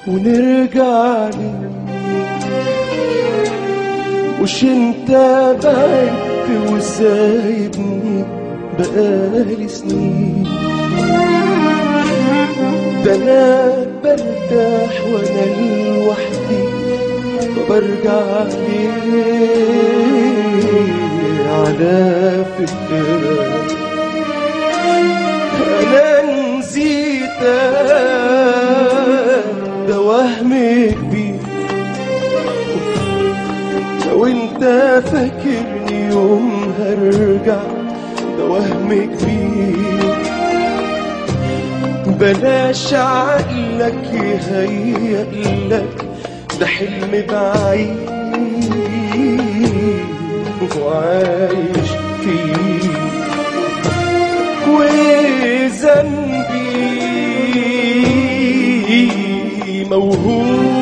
ونرجع ليه مش انت بعدت وسايبني بقالي سنين ده انا برتاح وانا لوحدي وبرجع ليه على فكرة انا نسيتك ده وهم كبير لو انت فاكرني يوم هرجع ده وهم كبير بلاش عقلك يهيألك ده حلم بعيد وعايش فيه وذنبي موهوب